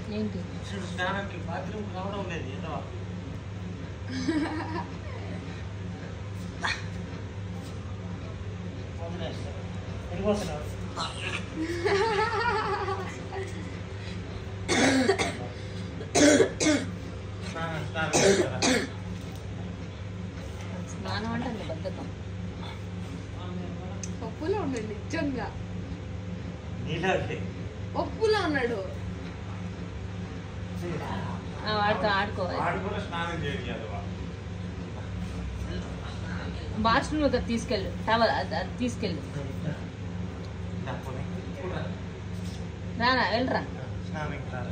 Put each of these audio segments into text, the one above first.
ఏంటి చూడు స్నానానికి బాత్రూమ్ రావడం లేదు ఏదో వదిలేస్తారు వెళ్ళిపోతున్నాడు స్నానం స్నానం చేస్తారా? స్నానం అంటే అంత బద్ధకం పప్పులో ఉన్నాడు నిజంగా నీలాగే పప్పులో ఉన్నాడు ఆ, వాడితో ఆడుకోవాలి వాడు కూడా స్నానం చేయాలి వాష్రూమ్ ఒక తీసుకెళ్ళు టవల్ అది అది తీసుకెళ్ళు రానా వెళ్ళరా స్నానంకి రారా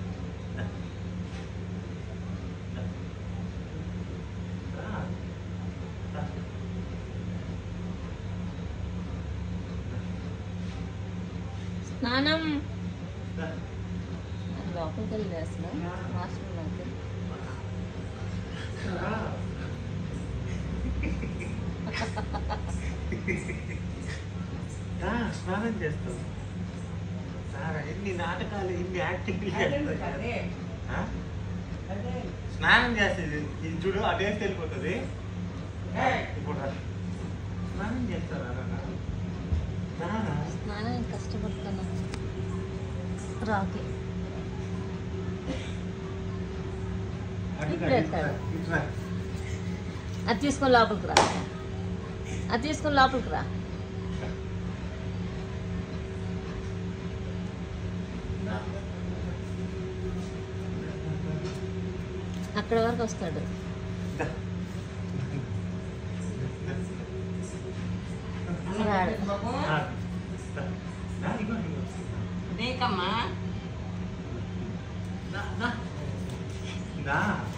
స్నానం అది లోపలికి వెళ్ళి చేస్తున్నా వాష్రూమ్లోకి ఆ, స్నానం చేస్తావు సారా ఎన్ని నాటకాలు ఎన్ని యాక్టింగ్లు చేస్తావు ఆ? స్నానం చేస్తుంది ఇది చూడు అటేసి వెళ్ళిపోతుంది ఇప్పుడు రా. స్నానం చేస్తారా నాన్న? రారా? స్నానం కష్టపడుతున్నా రాకి అటు ఇప్పుడు రా, వెళ్తాడు. ఇటు రా. అది తీసుకొని లోపలికి రా అది తీసుకొని లోపలికి రా అక్కడ వరకు వస్తాడు దా. రాడు ఆ, దా. దా, ఇగో, ఇగో. దేకమ్మా దా, దా. దా.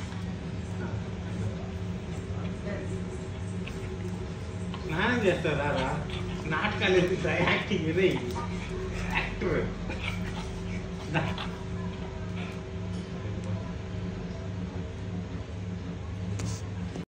స్నానం చేస్తారా రా నాటకాలు ఎందుకు యాక్టింగ్ ఇదే యాక్టర్ దా